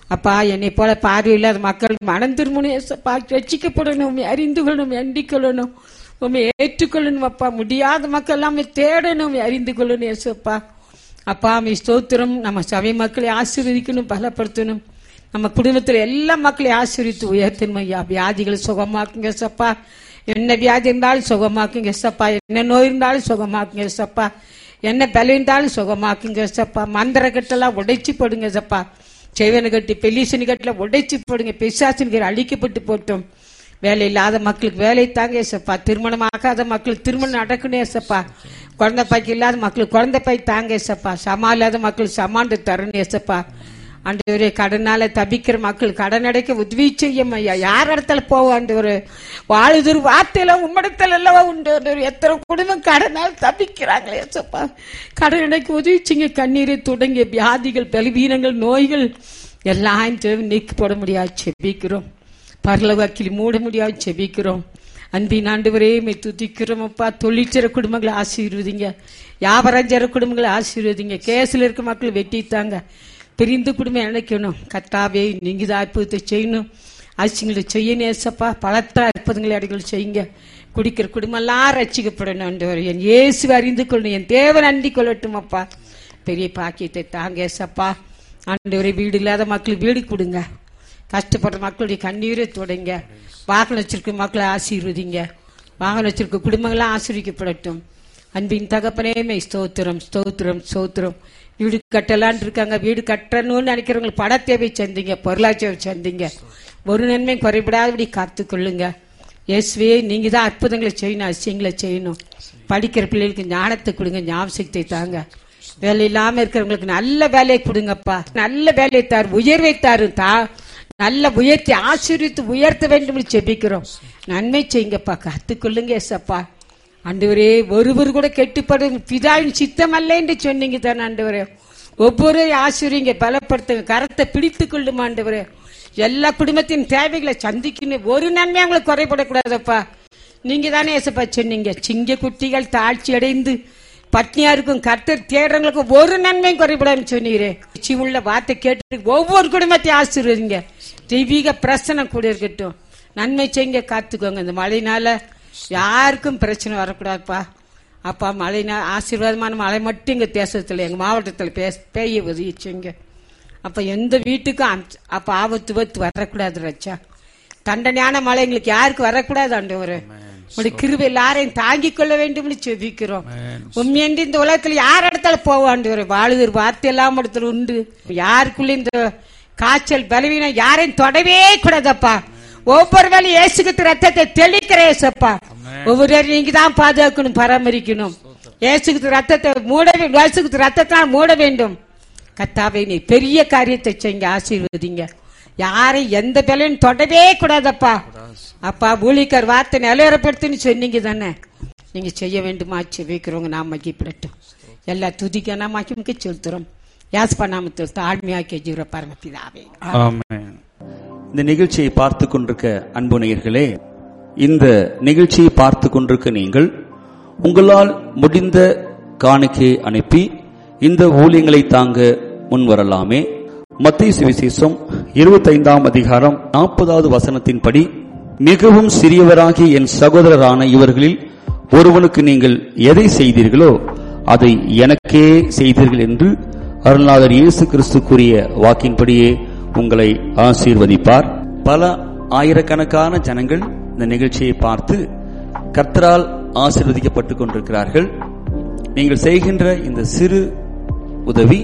அப்பா என்னை போல பார்வையில்லாத மக்கள் மனம் திரும்பணும் ஏசப்பா ரட்சிக்கப்படணும் உம்மை அறிந்து கொள்ளணும் எண்டிக் கொள்ளணும் உண்மை ஏற்றுக்கொள்ளணும் அப்பா முடியாத மக்கள் எல்லாமே தேடணும் உம்மை அறிந்து கொள்ளணும் ஏசப்பா அப்பா மீ ஸ்தோத்திரம் நம்ம சபை மக்களை ஆசீர்வதிக்கணும் பலப்படுத்தணும் நம்ம குடும்பத்தில் எல்லா மக்களையும் ஆசீர்வித்து உயர்த்தணும் ஐயா வியாதிகளை சுகமாக்குங்க சப்பா என்ன வியாதி இருந்தாலும் சுகமாக்குங்க சப்பா என்ன நோய் இருந்தாலும் சுகமாக்குங்க சப்பா என்ன பலம் இருந்தாலும் சுகமாக்குங்க சப்பா மந்திர கட்டெல்லாம் உடைச்சு போடுங்க சப்பா செய்வன கட்டி பெலிசனி கட்டில உடைச்சு போடுங்க பிசாசினிகள் அழிக்கப்பட்டு போட்டோம் வேலை இல்லாத மக்களுக்கு வேலை தாங்க ஏசப்பா திருமணம் ஆகாத மக்களுக்கு திருமணம் நடக்கணும் ஏசப்பா குழந்தை பாய்க்கு இல்லாத மக்களுக்கு குழந்தை பாய் தாங்க ஏசப்பா சமா இல்லாத மக்களுக்கு சமாண்டு தரணும் ஏசப்பா ஆண்டவரே கடனால தபிக்கிற மக்கள் கடன் அடைக்க உதவி செய்யும் ஐயா யார் இடத்துல போவோம் ஆண்டவர் வாழுதொரு வார்த்தையில உம்மிடத்துல அல்லவா உண்டு ஆண்டவரே. எத்தனை குடும்பம் கடனால் தபிக்கிறாங்களே ஏசப்பா கடன் அடைக்க உதவி செய்யுங்க கண்ணீரை தொடங்கிய வியாதிகள் பலவீனங்கள் நோய்கள் எல்லாம் தேவை நீக்கி போட முடியாது செபிக்கிறோம் பரலவாக்கில் மூட முடியாது செபிக்கிறோம் அன்பின் ஆண்டவரே மை துதிக்கிறோம் அப்பா தொழிற்சர குடும்பங்களை ஆசீர்வதிங்க வியாபாரஞ்சர குடும்பங்களை ஆசீர்வதிங்க கேஸ்ல இருக்க மக்கள் வெட்டித்தாங்க பிரிந்து குடும்பம் இணைக்கணும் கத்தாவே நீங்க தான் அற்புதத்தை செய்யணும் ஆட்சிங்களை செய்ய நேசப்பா பலத்த அற்புதங்களை அடிகள் செய்யுங்க குடிக்கிற குடும்பம் எல்லாம் ரசிக்கப்படணும் ஆண்டவரே. என் இயேசு அறிந்து கொள்ளணும் என் தேவன் அண்டி கொள்ளட்டும் அப்பா பெரிய பாக்கியத்தை தாங்க ஏசப்பா ஆண்டவரே வீடு இல்லாத மக்களுக்கு வீடு கொடுங்க கஷ்டப்படுற மக்களுடைய கண்ணீரை தொடங்க வாகனம் வச்சிருக்க மக்களை ஆசீர்வதிங்க வாகனம் வச்சிருக்க குடும்பங்களாம் ஆசீர்விக்கப்படட்டும் அன்பின் தகப்பனே மெய் ஸ்தோத்திரம் ஸ்தோத்திரம் ஸ்தோத்திரம் வீடு கட்டலான் இருக்காங்க வீடு கட்டணும்னு நினைக்கிறவங்களுக்கு பட தேவை சந்திங்க பொருளாட்சியை சந்திங்க ஒரு நன்மை குறைபடாதபடி காத்துக்கொள்ளுங்க இயேசுவே நீங்க தான் அற்புதங்களை செய்யணும் அதிசயங்களை செய்யணும் படிக்கிற பிள்ளைகளுக்கு ஞானத்தை கொடுங்க ஞாபகத்தை தாங்க வேலை இல்லாம இருக்கிறவங்களுக்கு நல்ல வேலையை கொடுங்கப்பா நல்ல வேலையை தாரு உயர்வை தாரு தா நல்ல உயர்த்தி ஆசீர்வித்து உயர்த்த வேண்டும் என்று செபிக்கிறோம் நன்மை செய்யுங்கப்பா கத்துக்கொள்ளுங்க ஏசப்பா ஆண்டவரே ஒருவர் கூட கெட்டுப்படும் பிதாவின் சித்தம் அல்ல என்று சொன்னீங்க தான் ஆண்டவரே ஒவ்வொரு ஆசிரியங்க பலப்படுத்துங்க கரத்தை பிடித்துக் கொள்ளும் ஆண்டவரே எல்லா குடும்பத்தின் தேவைகளை சந்திக்கணும் ஒரு நன்மை அவங்களுக்கு குறைபடக்கூடாதப்பா நீங்க தானே ஏசப்பா சொன்னீங்க சிங்க குட்டிகள் தாழ்ச்சி அடைந்து பட்னியா இருக்கும் கர்த்தர் தேடுறவங்களுக்கு ஒரு நன்மையும் குறைபடாதுன்னு சொன்னீரே ருச்சி உள்ள வார்த்தை கேட்டு ஒவ்வொரு குடும்பத்தையும் ஆசீர்வதிங்க தெய்வீக பிரசனம் கூட இருக்கட்டும் நன்மை செய்யுங்க காத்துக்கோங்க இந்த மழைனால யாருக்கும் பிரச்சனை வரக்கூடாதுப்பா அப்பா மழைனா ஆசீர்வாதமான மழை மட்டும் எங்க தேசத்துல எங்க மாவட்டத்துல பேச பெய்ய உதவி செய்யுங்க அப்ப எந்த வீட்டுக்கும் அம்- அப்ப ஆபத்து விபத்து வரக்கூடாது ரச்சா தண்டனையான மழை எங்களுக்கு யாருக்கு வரக்கூடாது ஆண்டவரே உடைய கிருபை எல்லாரையும் தாங்கிக் கொள்ள வேண்டும்னு செபிக்கிறோம் உண்மையன்றி இந்த உலகத்துல யார் இடத்துல போவாண்டு வரும் வாழுதர் வார்த்தை எல்லாம் இடத்துல உண்டு யாருக்குள்ள இந்த காய்ச்சல் பலவீனம் யாரையும் தொடவே கூடாதப்பா ஒவ்வொரு வேலையும் இயேசுக்கு ரத்தத்தை தெளிக்கிற ஏசப்பா ஒவ்வொரு நீங்க தான் பாதுகாக்கணும் பராமரிக்கணும் இயேசுக்கு ரத்தத்தை மூட வேண்டும் இயேசுக்கு ரத்தத்தை மூட வேண்டும் கத்தாவே நீ பெரிய காரியத்தை செய்யுங்க ஆசீர்வதிங்க யாரை எந்த பலனும் தொடவே கூடாதப்பா அப்பா ஊழிக்கர் வார்த்தை நிலவரப்படுத்துன்னு சொன்னீங்க தானே நீங்க செய்ய வேண்டுமா செவிக்கிறவங்க நாம் மகிப்படட்டும் எல்லா துதிக்க நாம் மகிமுக்கு செலுத்துறோம் யாஸ்பா நாமத்தில் தாழ்மையாக்கிய ஜீவ பரமபிதாவே ஆமென். இந்த நிகழ்ச்சியை பார்த்து கொண்டிருக்க அன்பு நேயர்களே இந்த நிகழ்ச்சியை பார்த்து கொண்டிருக்க நீங்கள் உங்களால் முடிந்த காணிக்கையை அனுப்பி இந்த ஊழியங்களை தாங்க முன்வரலாமே மத்திய சுவிசேஷம் இருபத்தைந்தாம் அதிகாரம் நாற்பதாவது வசனத்தின்படி மிகவும் சிறியவராகிய என் சகோதரரான இவர்களில் ஒருவனுக்கு நீங்கள் எதை செய்தீர்களோ அதை எனக்கே செய்தீர்கள் என்று அருள்நாதர் இயேசு கிறிஸ்து கூறிய வாக்கின்படியே உங்களை ஆசீர்வதிப்பார் பல ஆயிரக்கணக்கான ஜனங்கள் இந்த நிகழ்ச்சியை பார்த்து கர்த்தரால் ஆசீர்வதிக்கப்பட்டுக் கொண்டிருக்கிறார்கள் நீங்கள் செய்கின்ற இந்த சிறு உதவி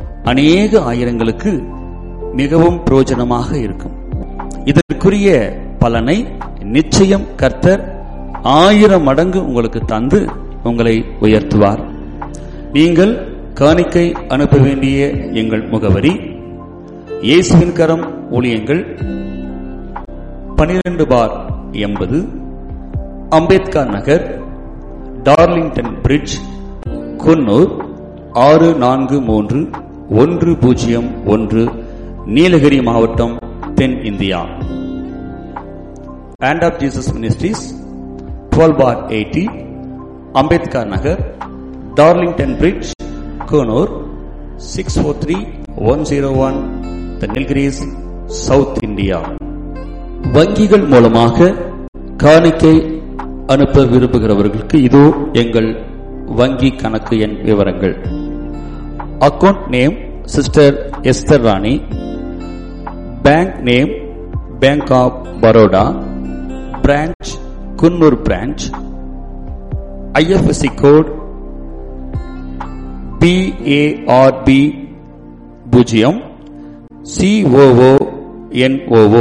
அநேக ஆயிரங்களுக்கு மிகவும் பிரயோஜனமாக இருக்கும் இதற்குரிய பலனை நிச்சயம் கர்த்தர் ஆயிரம் மடங்கு உங்களுக்கு தந்து உங்களை உயர்த்துவார் நீங்கள் காணிக்கை அனுப்ப வேண்டிய எங்கள் முகவரி இயேசுவின் கரம் ஊழியங்கள் பனிரெண்டு பார் எண்பது அம்பேத்கர் நகர் டார்லிங்டன் பிரிட்ஜ் குன்னூர் ஆறு நான்கு மூன்று ஒன்று பூஜ்ஜியம் ஒன்று நீலகிரி மாவட்டம் தென் India Hand of Jesus Ministries, 12 bar 80, Ambedkar Nagar, Darlington Bridge, Konur, 643 101 the Nilgiris South India வங்கிகள் மூலமாக காணிக்கை அனுப்ப விரும்புகிறவர்களுக்கு இதோ எங்கள் வங்கி கணக்கு எண் விவரங்கள் account name sister Esther Rani bank name bank of Baroda branch Coonoor branch IFSC code B A R B பூஜ்ஜியம் சிஓஓ என்ஓஓ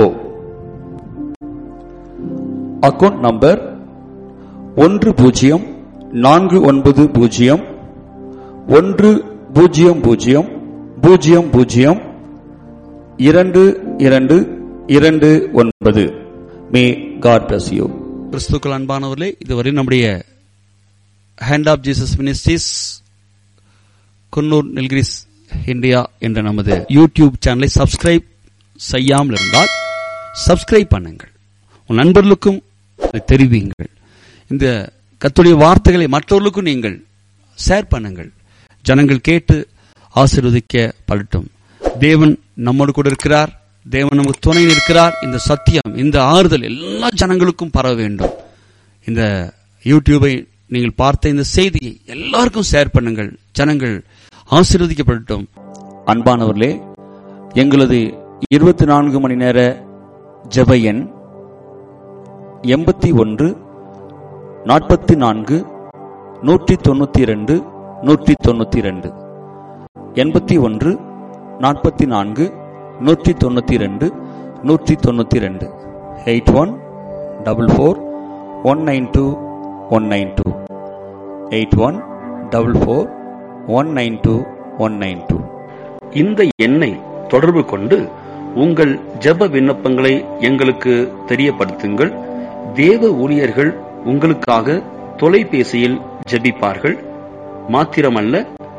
அக்கவுண்ட் நம்பர் ஒன்று பூஜ்ஜியம் நான்கு ஒன்பது பூஜ்ஜியம் ஒன்று பூஜ்ஜியம் பூஜ்ஜியம் பூஜ்ஜியம் பூஜ்ஜியம் இரண்டு இரண்டு இரண்டு ஒன்பது மே காட் பிளஸ் யூ கிறிஸ்துக்கள் அன்பானவர்களே இதுவரை நம்முடைய hand of Jesus ministries Coonoor Nilgiris India என்ற நமது யூடியூப் சேனலை சப்ஸ்கிரைப் செய்யாமல் இருந்தால் சப்ஸ்கிரைப் பண்ணுங்கள் உன் நண்பர்களுக்கும் அதை தெரிவியுங்கள் இந்த கத்துடைய வார்த்தைகளை மற்றவர்களுக்கும் நீங்கள் ஷேர் பண்ணுங்கள் ஜனங்கள் கேட்டு ஆசீர்வதிக்க படட்டும் தேவன் நம்மோடு கூட இருக்கிறார் தேவன் நமக்கு துணை இருக்கிறார் இந்த சத்தியம் இந்த ஆறுதல் எல்லா ஜனங்களுக்கும் பரவ வேண்டும் இந்த யூடியூபை நீங்கள் பார்த்த இந்த செய்தியை எல்லாருக்கும் ஷேர் பண்ணுங்கள் ஜனங்கள் ஆசீர்வதிக்கப்படட்டும் அன்பானவர்களே எங்களது இருபத்தி நான்கு மணி நேர ஜெப எண் எண்பத்தி ஒன்று நாற்பத்தி நான்கு நூற்றி தொண்ணூத்தி இரண்டு நூற்றி தொண்ணூத்தி இரண்டு எண்பத்தி ஒன்று நாற்பத்தி நான்கு நூற்றி தொண்ணூத்தி இரண்டு நூற்றி தொண்ணூத்தி இரண்டு eight one double four one nine two one nine two eight one double four one nine two one nine two இந்த எண்ணை தொடர்பு கொண்டு உங்கள் ஜெப விண்ணப்பங்களை எங்களுக்கு தெரியப்படுத்துங்கள் தேவ ஊழியர்கள் உங்களுக்காக தொலைபேசியில் ஜெபிப்பார்கள் மாத்திரமல்ல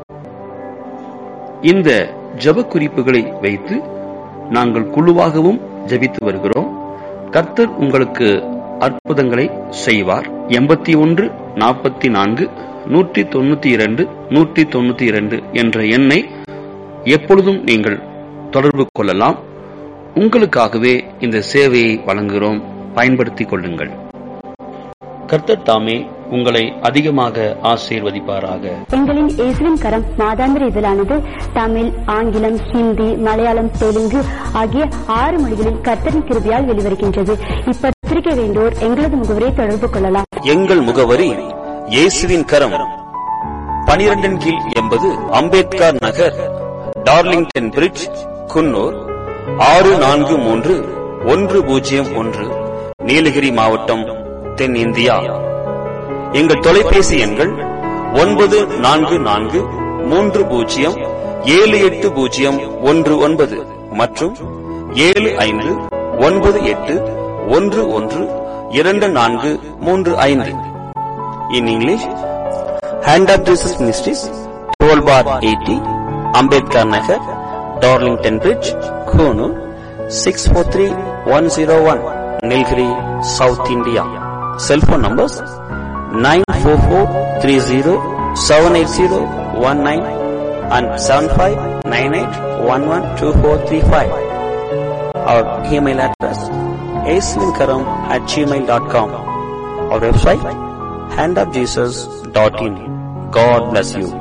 இந்த ஜெப குறிப்புகளை வைத்து நாங்கள் குழுவாகவும் ஜெபித்து வருகிறோம் கர்த்தர் உங்களுக்கு அற்புதங்களை செய்வார் எண்பத்தி ஒன்று நாற்பத்தி நான்கு நூற்றி தொண்ணூத்தி இரண்டு நூற்றி தொண்ணூத்தி இரண்டு என்ற எண்ணை எப்பொழுதும் நீங்கள் தொடர்பு கொள்ளலாம் உங்களுக்காகவே இந்த சேவையை வழங்குகிறோம் பயன்படுத்திக் கொள்ளுங்கள் கர்த்தர் தாமே உங்களை அதிகமாக ஆசீர்வதிப்பாராக எங்களின் இயேசுவின் கரம் மாதாந்திர இதழானது தமிழ் ஆங்கிலம் ஹிந்தி மலையாளம் தெலுங்கு ஆகிய ஆறு மொழிகளில் கர்த்தரின் கிருபியால் வெளிவருகின்றது இப்பத்திரிகை வேண்டோர் எங்களது முகவரை தொடர்பு கொள்ளலாம் எங்கள் முகவரி இயேசுவின் கரம் பனிரெண்டின் கீழ் எண்பது அம்பேத்கர் நகர் டார்லிங்டன் பிரிட்ஜ் குன்னூர் ஆறு நான்கு மூன்று ஒன்று பூஜ்ஜியம் ஒன்று நீலகிரி மாவட்டம் தென்னிந்தியா எங்கள் தொலைபேசி எண்கள் ஒன்பது நான்கு நான்கு மூன்று பூஜ்ஜியம் ஏழு எட்டு பூஜ்ஜியம் ஒன்று ஒன்பது மற்றும் ஏழு ஐந்து ஒன்பது எட்டு ஒன்று ஒன்று இரண்டு நான்கு மூன்று ஐந்து in English hand of Jesus ministries twelve bar eighty Ambedkar Nagar Darlington bridge Coonoor six four three one zero one Nilgiri South India cellphone numbers nine four four three zero seven eight zero one nine and seven five nine eight one one two four three five our email address ஏஸ்வின்கரம் at gmail dot com our website handofjesus.in. God bless you.